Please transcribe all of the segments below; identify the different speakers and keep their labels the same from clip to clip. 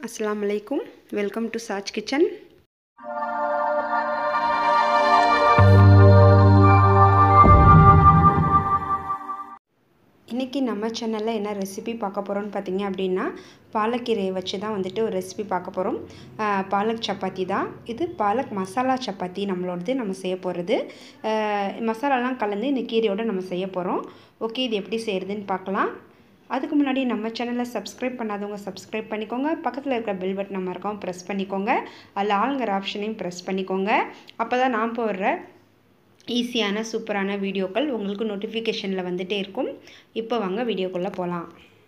Speaker 1: அஸ்ஸலாமு அலைக்கும் welcome to சாச் kitchen இன்றைக்கி நம்ம சேனலில் என்ன ரெசிபி பார்க்க போகிறோம்னு பார்த்தீங்க அப்படின்னா பாலக்கீரையை வச்சு தான் வந்துட்டு ஒரு ரெசிபி பார்க்க போகிறோம் பாலக் சப்பாத்தி தான் இது பாலக் மசாலா சப்பாத்தி நம்மளோடது நம்ம செய்ய போகிறது மசாலாலாம் கலந்து இந்த கீரையோடு நம்ம செய்ய போகிறோம் ஓகே இது எப்படி செய்கிறதுன்னு பார்க்கலாம் அதுக்கு முன்னாடி நம்ம சேனலை சப்ஸ்கிரைப் பண்ணாதவங்க சப்ஸ்கிரைப் பண்ணிக்கோங்க பக்கத்தில் இருக்கிற பெல் பட்டன் நம்ம இருக்கோம் ப்ரெஸ் பண்ணிக்கோங்க அதில் ஆளுங்கிற ஆப்ஷனையும் ப்ரெஸ் பண்ணிக்கோங்க அப்போ தான் நான் போடுற ஈஸியான சூப்பரான வீடியோக்கள் உங்களுக்கு நோட்டிஃபிகேஷனில் வந்துகிட்டே இருக்கும் இப்போ வாங்க வீடியோக்குள்ளே போகலாம்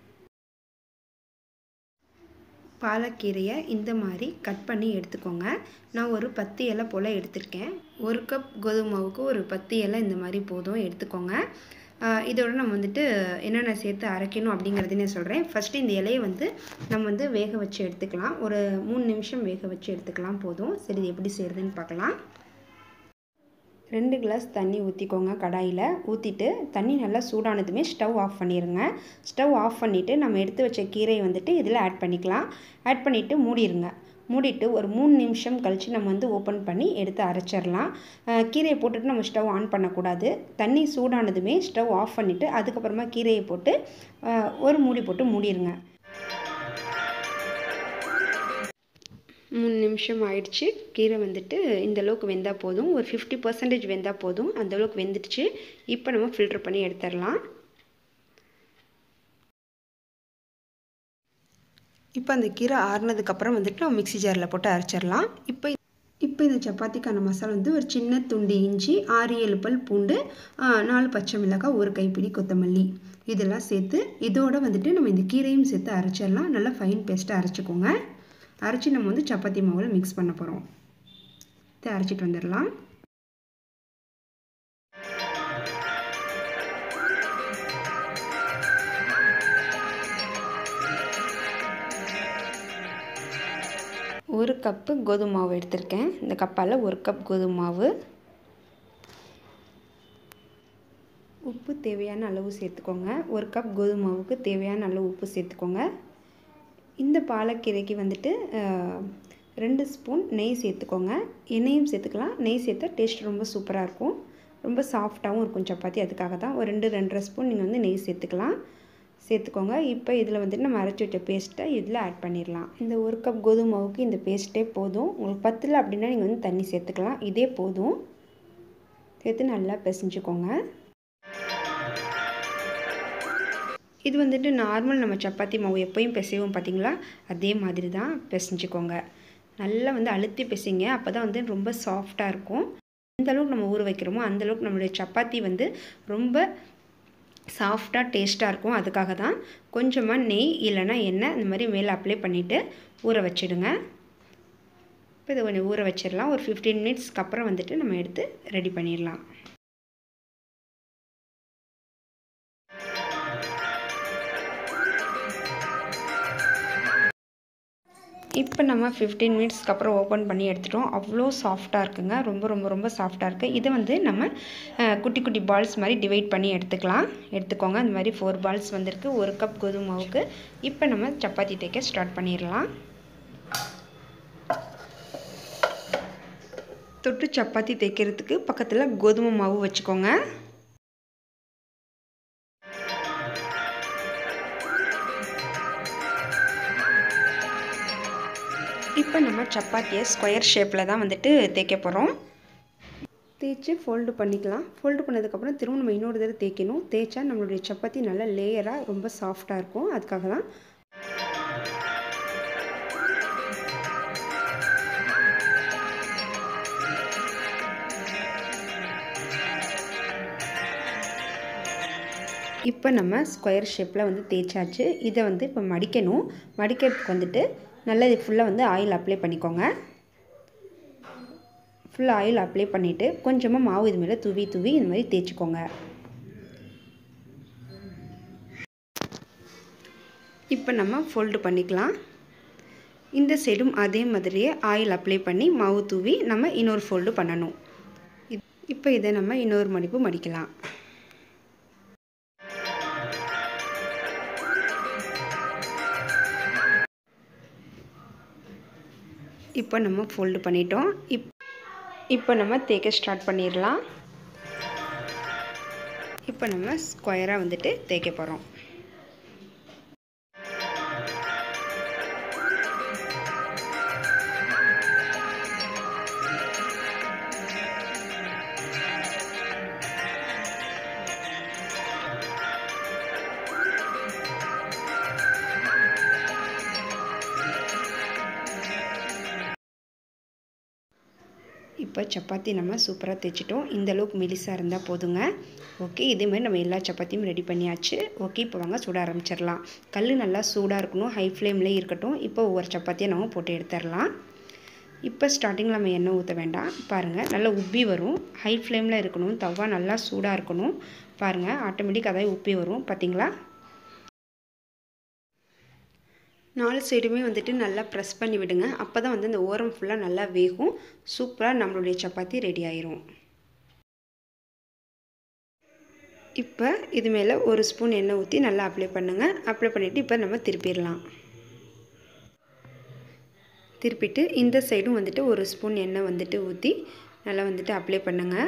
Speaker 1: பாலக்கீரையை இந்த மாதிரி கட் பண்ணி எடுத்துக்கோங்க நான் ஒரு பத்து இலை போல் எடுத்திருக்கேன் ஒரு கப் கோதுமை மாவுக்கு ஒரு பத்து இலை இந்த மாதிரி போதும் எடுத்துக்கோங்க இதோட நம்ம வந்துட்டு என்னென்ன சேர்த்து அரைக்கணும் அப்படிங்கிறதையும் நான் சொல்கிறேன் ஃபஸ்ட்டு இந்த இலையை வந்து நம்ம வந்து வேக வச்சு எடுத்துக்கலாம் ஒரு மூணு நிமிஷம் வேக வச்சு எடுத்துக்கலாம் போதும் சரி இது எப்படி செய்கிறதுன்னு பார்க்கலாம் ரெண்டு கிளாஸ் தண்ணி ஊற்றிக்கோங்க கடாயில் ஊற்றிட்டு தண்ணி நல்லா சூடானதுமே ஸ்டவ் ஆஃப் பண்ணிடுங்க ஸ்டவ் ஆஃப் பண்ணிவிட்டு நம்ம எடுத்து வச்ச கீரையை வந்துட்டு இதில் ஆட் பண்ணிக்கலாம் ஆட் பண்ணிவிட்டு மூடிடுங்க மூடிட்டு ஒரு மூணு நிமிஷம் கழித்து நம்ம வந்து ஓப்பன் பண்ணி எடுத்து அரைச்சிடலாம் கீரையை போட்டுட்டு நம்ம ஸ்டவ் ஆன் பண்ணக்கூடாது தண்ணி சூடானதுமே ஸ்டவ் ஆஃப் பண்ணிவிட்டு அதுக்கப்புறமா கீரையை போட்டு ஒரு மூடி போட்டு மூடிடுங்க மூணு நிமிஷம் ஆயிடுச்சு கீரை வந்துட்டு இந்த அளவுக்கு வெந்தால் போதும் ஒரு ஃபிஃப்டி பர்சன்டேஜ் வெந்தால் போதும் அந்தளவுக்கு வெந்துடுச்சு இப்போ நம்ம ஃபில்ட்ரு பண்ணி எடுத்துடலாம் இப்போ அந்த கீரை ஆறுனதுக்கப்புறம் வந்துட்டு நம்ம மிக்சி ஜாரில் போட்டு அரைச்சிடலாம் இப்போ இப்போ இந்த சப்பாத்திக்கான மசாலா வந்து ஒரு சின்ன துண்டு இஞ்சி ஆறு ஏழு பல் பூண்டு நாலு பச்சை மிளகாய் ஒரு கைப்பிடி கொத்தமல்லி இதெல்லாம் சேர்த்து இதோட வந்துட்டு நம்ம இந்த கீரையும் சேர்த்து அரைச்சிடலாம் நல்லா ஃபைன் பேஸ்ட்டாக அரைச்சிக்கோங்க அரைச்சி நம்ம வந்து சப்பாத்தி மாவில் மிக்ஸ் பண்ண போகிறோம் இதை அரைச்சிட்டு வந்துடலாம் ஒரு கப்பு கோதுமை மாவு எடுத்திருக்கேன் இந்த கப்பால் ஒரு கப் கோதுமை மாவு உப்பு தேவையான அளவு சேர்த்துக்கோங்க ஒரு கப் கோதுமை மாவுக்கு தேவையான அளவு உப்பு சேர்த்துக்கோங்க இந்த பாலக்கீரைக்கு வந்துட்டு ரெண்டு ஸ்பூன் நெய் சேர்த்துக்கோங்க எண்ணெயும் சேர்த்துக்கலாம் நெய் சேர்த்தா டேஸ்ட் ரொம்ப சூப்பராக இருக்கும் ரொம்ப சாஃப்டாகவும் இருக்கும் சப்பாத்தி அதுக்காக தான் ஒரு ரெண்டு ரெண்டரை ஸ்பூன் நீங்கள் வந்து நெய் சேர்த்துக்கலாம் சேர்த்துக்கோங்க இப்போ இதில் வந்துட்டு நம்ம அரைச்சி வச்ச பேஸ்ட்டை இதில் ஆட் பண்ணிடலாம் இந்த ஒரு கப் கோதுமை மாவுக்கு இந்த பேஸ்ட்டே போதும் உங்களுக்கு பத்தில் அப்படின்னா நீங்கள் வந்து தண்ணி சேர்த்துக்கலாம் இதே போதும் சேர்த்து நல்லா பிசைஞ்சுக்கோங்க இது வந்துட்டு நார்மல் நம்ம சப்பாத்தி மாவு எப்போயும் பிசைவோம் பார்த்தீங்களா அதே மாதிரி தான் பிசைஞ்சுக்கோங்க நல்லா வந்து அழுத்தி பிசைங்க அப்போ தான் வந்து ரொம்ப சாஃப்டாக இருக்கும் எந்த அளவுக்கு நம்ம ஊற வைக்கிறோமோ அந்தளவுக்கு நம்மளுடைய சப்பாத்தி வந்து ரொம்ப சாஃப்டாக டேஸ்ட்டாக இருக்கும் அதுக்காக தான் கொஞ்சமாக நெய் இல்லைனா எண்ணெய் இந்த மாதிரி மேலே அப்ளை பண்ணிவிட்டு ஊற வச்சிடுங்க இப்போ இதை கொஞ்சம் ஊற வச்சிடலாம் ஒரு ஃபிஃப்டீன் மினிட்ஸ்க்கு அப்புறம் வந்துட்டு நம்ம எடுத்து ரெடி பண்ணிடலாம் இப்போ நம்ம ஃபிஃப்டீன் மினிட்ஸ்க்கு அப்புறம் ஓப்பன் பண்ணி எடுத்துட்டோம் அவ்வளோ சாஃப்டாக இருக்குங்க ரொம்ப ரொம்ப ரொம்ப சாஃப்டாக இருக்குது இதை வந்து நம்ம குட்டி குட்டி பால்ஸ் மாதிரி டிவைட் பண்ணி எடுத்துக்கலாம் எடுத்துக்கோங்க அந்த மாதிரி ஃபோர் பால்ஸ் வந்திருக்கு ஒரு கப் கோதுமை மாவுக்கு இப்போ நம்ம சப்பாத்தி தைக்க ஸ்டார்ட் பண்ணிடலாம் தொட்டு சப்பாத்தி தைக்கிறதுக்கு பக்கத்தில் கோதுமை மாவு வச்சுக்கோங்க இப்போ நம்ம சப்பாத்தியை ஸ்கொயர் ஷேப்பில் தான் வந்துட்டு தேய்க்க போகிறோம் தேய்ச்சி ஃபோல்டு பண்ணிக்கலாம் ஃபோல்டு பண்ணதுக்கப்புறம் திரும்ப நம்ம இன்னொரு தடவை தேய்க்கணும் தேய்ச்சா நம்மளுடைய சப்பாத்தி நல்லா லேயராக ரொம்ப சாஃப்டாக இருக்கும் அதுக்காக தான் இப்போ நம்ம ஸ்கொயர் ஷேப்பில் வந்து தேய்ச்சாச்சு இதை வந்து இப்போ மடிக்கணும் மடிக்கிறதுக்கு வந்துட்டு நல்லா இது ஃபுல்லாக வந்து ஆயில் அப்ளை பண்ணிக்கோங்க ஃபுல்லாக ஆயில் அப்ளை பண்ணிவிட்டு கொஞ்சமாக மாவு இது மேலே தூவி தூவி இந்த மாதிரி தேய்ச்சிக்கோங்க இப்போ நம்ம ஃபோல்டு பண்ணிக்கலாம் இந்த சைடும் அதே மாதிரியே ஆயில் அப்ளை பண்ணி மாவு தூவி நம்ம இன்னொரு ஃபோல்டு பண்ணணும் இப்போ இதை நம்ம இன்னொரு மடிப்பு மடிக்கலாம் இப்போ நம்ம ஃபோல்டு பண்ணிட்டோம் இப் இப்போ நம்ம தேய்க்க ஸ்டார்ட் பண்ணிடலாம் இப்போ நம்ம ஸ்கொயராக வந்துட்டு தேய்க்க போகிறோம் இப்போ சப்பாத்தி நம்ம சூப்பராக தைச்சிட்டோம் இந்த அளவுக்கு மெலிசாக இருந்தால் போதுங்க ஓகே இதேமாதிரி நம்ம எல்லா சப்பாத்தியும் ரெடி பண்ணியாச்சு ஓகே இப்போ வாங்க சூட ஆரம்பிச்சிடலாம் கல் நல்லா சூடாக இருக்கணும் ஹை ஃப்ளேம்லேயே இருக்கட்டும் இப்போ ஒவ்வொரு சப்பாத்தியை நம்ம போட்டு எடுத்துடலாம் இப்போ ஸ்டார்டிங்கில் நம்ம எண்ணெய் ஊற்ற வேண்டாம் பாருங்கள் நல்லா உப்பி வரும் ஹை ஃப்ளேமில் இருக்கணும் தவா நல்லா சூடாக இருக்கணும் பாருங்கள் ஆட்டோமேட்டிக் அதாவது உப்பி வரும் பார்த்தீங்களா நாலு சைடுமே வந்துட்டு நல்லா ப்ரெஸ் பண்ணி விடுங்க அப்போ தான் வந்து இந்த ஓரம் ஃபுல்லாக நல்லா வேகும் சூப்பராக நம்மளுடைய சப்பாத்தி ரெடி ஆயிரும் இப்போ இது மேலே ஒரு ஸ்பூன் எண்ணெய் ஊற்றி நல்லா அப்ளை பண்ணுங்கள் அப்ளை பண்ணிவிட்டு இப்போ நம்ம திருப்பிடலாம் திருப்பிட்டு இந்த சைடும் வந்துட்டு ஒரு ஸ்பூன் எண்ணெய் வந்துட்டு ஊற்றி நல்லா வந்துட்டு அப்ளை பண்ணுங்கள்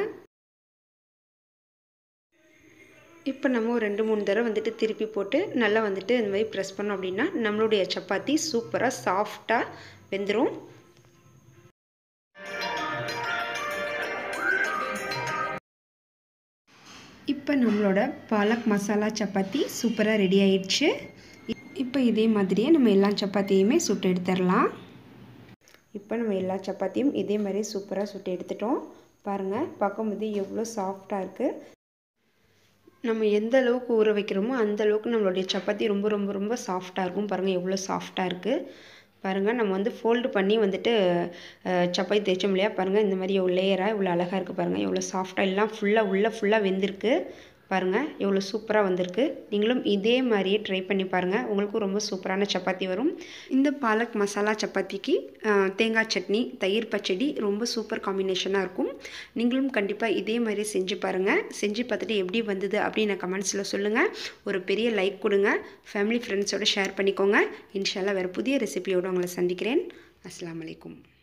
Speaker 1: இப்போ நம்ம ஒரு ரெண்டு மூணு தடவை வந்துட்டு திருப்பி போட்டு நல்லா வந்துட்டு இந்த மாதிரி ப்ரெஸ் பண்ணோம் அப்படின்னா நம்மளுடைய சப்பாத்தி சூப்பராக சாஃப்டாக வெந்துடும் இப்போ நம்மளோட பாலக் மசாலா சப்பாத்தி சூப்பராக ரெடி ஆயிடுச்சு இப்போ இதே மாதிரியே நம்ம எல்லா சப்பாத்தியுமே சுட்டு எடுத்துடலாம் இப்போ நம்ம எல்லா சப்பாத்தியும் இதே மாதிரி சூப்பராக சுட்டு எடுத்துட்டோம் பாருங்கள் பார்க்கும்போது எவ்வளோ சாஃப்டாக இருக்குது நம்ம எந்த அளவுக்கு ஊற வைக்கிறோமோ அந்த அளவுக்கு நம்மளுடைய சப்பாத்தி ரொம்ப ரொம்ப ரொம்ப சாஃப்டாக இருக்கும் பாருங்கள் எவ்வளோ சாஃப்டாக இருக்குது பாருங்கள் நம்ம வந்து ஃபோல்டு பண்ணி வந்துட்டு சப்பாத்தி தேய்ச்சோம் இல்லையா பாருங்கள் இந்த மாதிரி எவ்வளோ லேயராக இவ்வளோ அழகாக இருக்குது பாருங்கள் எவ்வளோ சாஃப்டாக எல்லாம் ஃபுல்லாக உள்ளே ஃபுல்லாக வெந்திருக்கு பாருங்கள் எவ்வளோ சூப்பராக வந்திருக்கு நீங்களும் இதே மாதிரியே ட்ரை பண்ணி பாருங்கள் உங்களுக்கும் ரொம்ப சூப்பரான சப்பாத்தி வரும் இந்த பாலக் மசாலா சப்பாத்திக்கு தேங்காய் சட்னி தயிர் பச்சடி ரொம்ப சூப்பர் காம்பினேஷனாக இருக்கும் நீங்களும் கண்டிப்பாக இதே மாதிரி செஞ்சு பாருங்கள் செஞ்சு பார்த்துட்டு எப்படி வந்தது அப்படின்னு கமெண்ட்ஸில் சொல்லுங்கள் ஒரு பெரிய லைக் கொடுங்க ஃபேமிலி ஃப்ரெண்ட்ஸோடு ஷேர் பண்ணிக்கோங்க இன்ஷால்லா வேறு புதிய ரெசிபியோடு உங்களை சந்திக்கிறேன் அஸ்லாம் வலைக்கும்